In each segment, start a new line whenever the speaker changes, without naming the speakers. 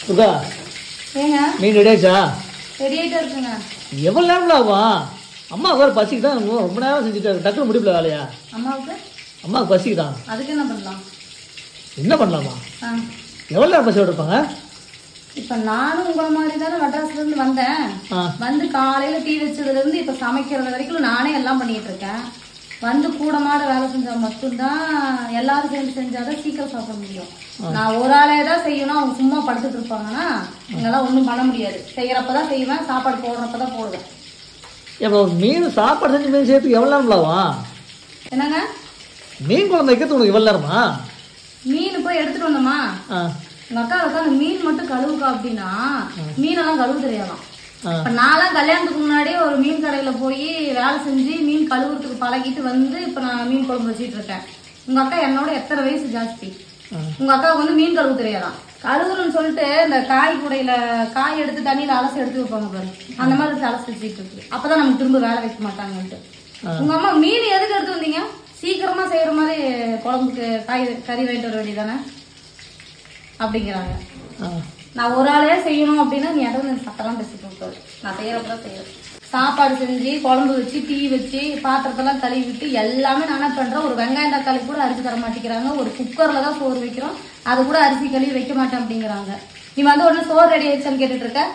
சுகா
ஏங்க
மீன் ரெடி ஆச்சா
ரெடி ஆயிட்டா இருக்குங்க
எவ்வளோ நேரம்ல ஆகும் அம்மா வேறு பசிக்கு தான் ரொம்ப நேரம் செஞ்சுட்டு டக்குனு முடியல வேலையா
அம்மாவுக்கு
அம்மாவுக்கு பசிக்குதான்
அதுக்கு என்ன பண்ணலாம்
என்ன பண்ணலாமா
ஆ
எவ்வளோ நேரம் பசி இருப்பாங்க
இப்போ நானும் உங்களை மாதிரி தானே மெட்ராஸ்ல இருந்து வந்தேன்
ஆ
வந்து காலையில டீ வச்சதுல இருந்து இப்போ சமைக்கிறது வரைக்கும் நானே எல்லாம் பண்ணிட்டு இருக்கேன் வந்து கூட மாட வேலை செஞ்சா மட்டும்தான் எல்லாரும் சேர்ந்து செஞ்சாதான் சீக்கிரம் சாப்பிட முடியும் நான் ஒரு ஆளே தான் செய்யணும் அவங்க சும்மா படுத்துட்டு இருப்பாங்கன்னா எங்களால் ஒன்றும் பண்ண முடியாது செய்யறப்பதான் செய்வேன் சாப்பாடு போடுறப்பதான் போடுவேன்
இப்போ மீன் சாப்பாடு செஞ்சு மீன் சேர்த்துக்கு எவ்வளோ நேரம் ஆகும்
என்னங்க
மீன் குழம்பு வைக்கிறது உனக்கு எவ்வளோ நேரமா
மீன் போய் எடுத்துட்டு வந்தோமா
ஆ
எங்க அக்கா உட்காந்து மீன் மட்டும் கழுவுக்கா அப்படின்னா மீனெல்லாம் கழுவு தெரியாதாம்
ஆ.
இப்ப நான்லாம் கல்யாணத்துக்கு முன்னாடியே ஒரு மீன் கடையில போய் வேலை செஞ்சு மீன் கழுவுறதுக்கு பழகிட்டு வந்து இப்ப நான் மீன் குழம்பு வச்சிட்டு இருக்கேன் உங்க அக்கா என்னோட எத்தனை வயசு ஜாஸ்தி
ஆ.
உங்க அக்காவுக்கு வந்து மீன் கழுவு தெரியாதாம் கழுவுறன்னு சொல்லிட்டு இந்த காய் கூடையில காய் எடுத்து தண்ணியில அலசி எடுத்து வைப்பாங்க பாரு அந்த மாதிரி எடுத்து அலசி வச்சுட்டு இருக்கு அப்பதான் நமக்கு திரும்ப வேலை வைக்க மாட்டாங்கன்ட்டு உங்க அம்மா மீன் எதுக்கு எடுத்து வந்தீங்க சீக்கிரமா செய்யற மாதிரி குழம்புக்கு காய் கறி வாங்கிட்டு வர வேண்டியதானே அப்படிங்கிறாங்க
ஆ
நான் ஒரு ஆளே செய்யணும் அப்படின்னா நீ இடம் சத்தெல்லாம் பேசிட்டு இருக்காது நான் செய்யறப்பதான் செய்யறேன் சாப்பாடு செஞ்சு குழம்பு வச்சு டீ வச்சு பாத்திரத்தெல்லாம் கழுவி விட்டு எல்லாமே நானே பண்றேன் ஒரு வெங்காயம் தக்காளி கூட அரிசி தர மாட்டேங்கிறாங்க ஒரு குக்கர்ல தான் சோறு வைக்கிறோம் அது கூட அரிசி கழுவி வைக்க மாட்டேன் அப்படிங்கிறாங்க நீ வந்து உடனே சோறு ரெடி ஆயிடுச்சான்னு கேட்டுட்டு இருக்க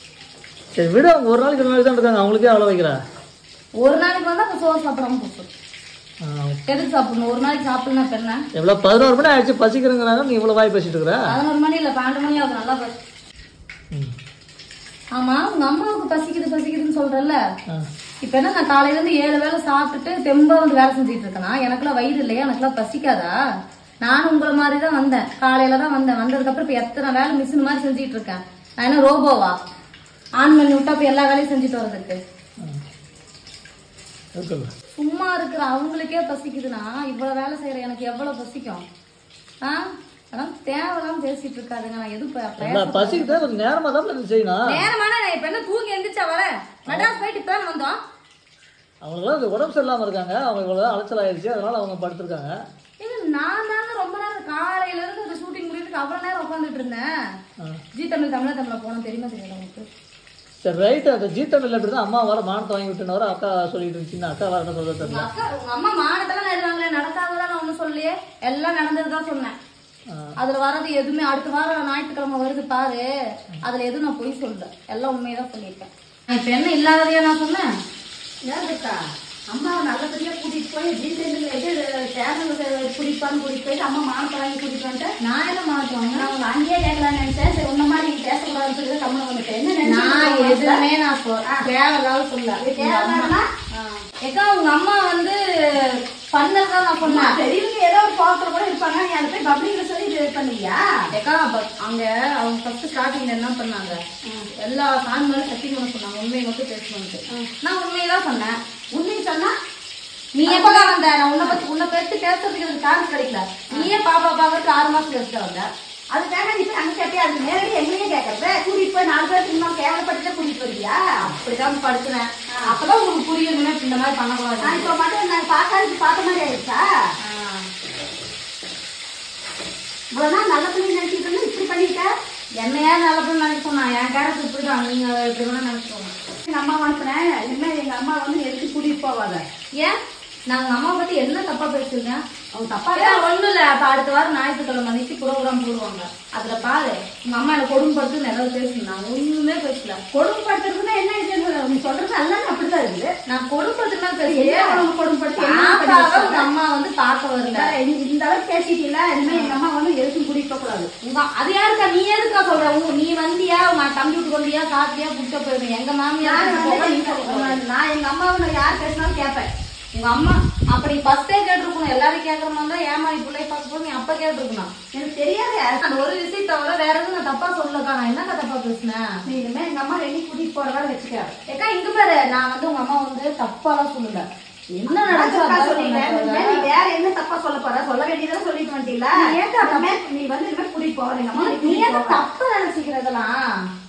சரி விடு அவங்க ஒரு நாளைக்கு ரெண்டு நாளைக்கு தான் இருக்காங்க அவங்களுக்கே அவ்வளோ வைக்கிறா
ஒரு நாளைக்கு வந்து அந்த சோறு சாப்பிடாம போச்சு
ஆ
எதுக்கு சாப்பிடணும் ஒரு நாளைக்கு சாப்பிடலாம் இப்ப என்ன
எவ்வளோ பதினோரு மணி ஆயிடுச்சு பசிக்கிறேங்கிறாங்க நீ இவ்வளோ வாய் பேசிட்டு இருக்கிற
பதினோரு மணி இல்ல பன்னெண்டு மணி ஆகுது நல்லா பசி
ம்
ஆமா உங்க அம்மாவுக்கு பசிக்குது பசிக்குதுன்னு சொல்றல்ல
ஆ
இப்ப என்ன நான் காலையில இருந்து ஏழு வேளை சாப்பிட்டுட்டு தெம்பா வந்து வேலை செஞ்சுட்டு இருக்கேனா எனக்குலாம் வயிறு இல்லையா எனக்குலாம் பசிக்காதா நானும் உங்களை மாதிரி தான் வந்தேன் காலையில தான் வந்தேன் வந்ததுக்கு அப்புறம் இப்ப எத்தனை வேலை மிஷின் மாதிரி செஞ்சுட்டு இருக்கேன் நான் என்ன ரோபோவா ஆன் பண்ணி விட்டா இப்ப எல்லா வேலையும் செஞ்சுட்டு வர்றதுக்கு
இருக்குல்ல
சும்மா இருக்கிற அவங்களுக்கே பசிக்குதுன்னா இவ்வளவு வேலை செய்யற எனக்கு எவ்வளவு பசிக்கும் ஆ அதான் தேவையில்லாம பேசிட்டு இருக்காதுங்க நான் எதுவும் ப- பய-
நான் பசிக்கு தான் கொஞ்சம் நேரமாக தான் இது செய்யணும்
நேரமான நான் இப்ப என்ன தூங்கி எந்திரிச்சா வரேன் மெட்ராஸ் போயிட்டு இப்பதான் வந்தோம்
அவங்களாம் இது உடம்பு சரியில்லாமல் இருக்காங்க அவங்க இவ்வளோ அலைச்சல் ஆயிடுச்சு அதனால அவங்க படுத்திருக்காங்க
இது நான் தாங்க ரொம்ப நேரம் காலையில இருந்து இந்த ஷூட்டிங் முடிட்டு அவ்வளவு நேரம் உட்காந்துட்டு இருந்தேன்
ஆ.
ஜி தமிழ் தமிழ தமிழ போனோம் தெரியுமா தெரியாது உங்களுக்கு
சரி ரைட்டு அந்த ஜி தமிழ் எப்படி தான் அம்மா வர மானத்தை வாங்கி விட்டுன்னு வர அக்கா சொல்லிட்டு இருந்துச்சு அக்கா வர என்ன சொல்ல
உங்க
தெரியல
அக்கா உங்க அம்மா மானத்தெல்லாம் நடுவாங்களே நடக்காததான் நான் ஒண்ணும் சொல்லலையே எல்லாம் நடந்ததுதான் சொன்னேன்
ஆ.
அதுல வர்றது எதுவுமே அடுத்த வாரம் ஞாயிற்றுக்கிழமை வருது பாரு அதுல எதுவும் நான் பொய் சொல்லல எல்லாம் உண்மையதான் சொல்லியிருக்கேன் நான் இப்ப என்ன இல்லாததையா நான் சொன்னேன்
ஏன்க்கா அம்மா நல்லபடியா கூட்டிட்டு போய் ஜிசேண்டில் இது சேனல் குடிப்பான்னு கூட்டிட்டு போயிட்டு அம்மா மானத்தை வாங்கி கூட்டிட்டு வந்துட்டு
நான் என்ன மாட்டுவாங்க
நான் உங்களை அங்கேயே கேட்கலாம்னு நினைச்சேன் சரி உன்ன மாதிரி நீ பேசக்கூடாதுன்னு சொல்லி கம்மன் வந்துட்டேன் என்ன
நான்
நினைச்சு
எதுவுமே நான் சொல் தேவையில்லாத சொல்ல
தேவைன்னா
ஏக்கா உங்க அம்மா வந்து பண்ணதான் நான் சொன்னேன்
பெரியவங்க ஏதோ ஒரு கோபத்துல கூட இருப்பாங்க நீ அதை போய் பப்ளிக்ல சொல்லி இது பண்ணியா
ஏக்கா ப- அங்க அவங்க ஃபர்ஸ்ட் ஸ்டார்டிங்ல என்ன பண்ணாங்க எல்லா சாமி மேல சத்தியம் பண்ண சொன்னாங்க உண்மையை மட்டும் பேசணும்ட்டு நான் உண்மையை தான் சொன்னேன்
உண்மையை சொன்னா
நீ எப்பதான் வந்த நான் உன்னை பத்தி உன்னை பத்தி பேசுறதுக்கு எனக்கு சான்ஸ் கிடைக்கல நீயே பாப்பா பாக்கிறதுக்கு ஆறு மாசம் கழிச்சுட்டு வந்த
அதுக்காக நீ போய் அங்க கேட்டியா அது நேரடி எங்களையே கேட்கறது கூட்டிட்டு போய் நாலு பேருக்கு இன்னும் கேவலப்பட்டுட்டு கூட்டிட்டு போறியா
அப்படிதான் படிச்சுனேன் அப்பதான் உங்களுக்கு புரியணுமே இந்த மாதிரி பண்ணக்கூடாது
நான் இப்ப மட்டும் நான் பார்க்காதது பார்த்த மாதிரி ஆயிடுச்சா இவ்வளவு நாள் நல்ல பண்ணி நினைச்சிட்டு இருந்தேன் இப்படி பண்ணிட்ட
என்னையா நல்லதுன்னு நினைக்க சொன்னா என் கேரக்டர் இப்படிதான் நீங்க இப்படி வேணா நினைச்சுக்கோங்க
எங்க அம்மா அனுப்புனேன் இனிமேல் எங்க அம்மா வந்து எதுக்கு கூட்டிட்டு போவாத
ஏன் நான் உங்க அம்மா பத்தி என்ன தப்பா பேசிருக்கேன்
அவங்க தப்பா
அதான் ஒண்ணும் இல்ல அப்ப அடுத்த வாரம் ஞாயிற்றுக்கிழமை மதிச்சு ப்ரோக்ராம் போடுவாங்க அதுல பாரு உங்க அம்மா என்ன கொடுமைப்படுத்து ஏதாவது பேசினாங்க ஒண்ணுமே பேசல
கொடுமைப்படுத்துறதுன்னா என்ன இது நீ சொல்றது எல்லாமே அப்படிதான் இருக்குது
நான் கொடுமைப்படுத்துனா
என்ன
பேசுறேன்
உனக்கு கொடுமைப்படுத்தி என்ன
பாப்பாவை
பண்ணி
உங்க அம்மா வந்து பார்க்க வரல
வச்சிருக்க? இந்த- இந்த அளவுக்கு பேசிட்டீங்களா இனிமே எங்க அம்மா வந்து எதுக்கும் கூட்டிட்டு போக கூடாது
உங்க அது யாருக்கா நீ எதுக்கா சொல்ற உங்க நீ வந்தியா உங்க தம்பி வீட்டுக்கு வந்தியா சாப்பிட்டியா புடிச்ச போயிருங்க எங்க மாமியார்
நான்
போக நீ
வந்து
சொல்லக்கூடாது.
நான் எங்க அம்மாவை நான் யார் பேசினாலும் கேட்பேன்
உங்க அம்மா அப்படி ஃபர்ஸ்டே கேட்டிருக்கணும் எல்லாரும் கேட்கற மாதிரி தான் ஏமா பிள்ளை பார்க்க போது நீ அப்ப கேட்டிருக்கணும்
எனக்கு தெரியாது
அந்த ஒரு விஷயம் தவிர வேற எதுவும் நான் தப்பா சொல்லக்கா நான் என்னக்கா தப்பா பேசினேன்
நீ இனிமே எங்க அம்மா வெளியே கூட்டிட்டு போறதா வச்சுக்க
ஏக்கா இங்க பாரு நான் வந்து உங்க அம்மா வந்து தப்பாலாம் சொல்லல என்ன நடக்குதோ
தப்பா
அதான்
சொன்னீங்க.
சொன்னேன்
இனிமே
தவிர.
நீ வேற என்ன தப்பா சொல்ல போற சொல்ல வேண்டியதெல்லாம் சொல்லிட்டு வந்துட்டீங்களா
நீ ஏன்டா
இனிமே நீ வந்து இனிமே கூட்டிட்டு போற எங்க அம்மா
நீ
கூட்டிட்டு
ஏன்
போவா.
தப்பா நினைச்சுக்கிறதெல்லாம்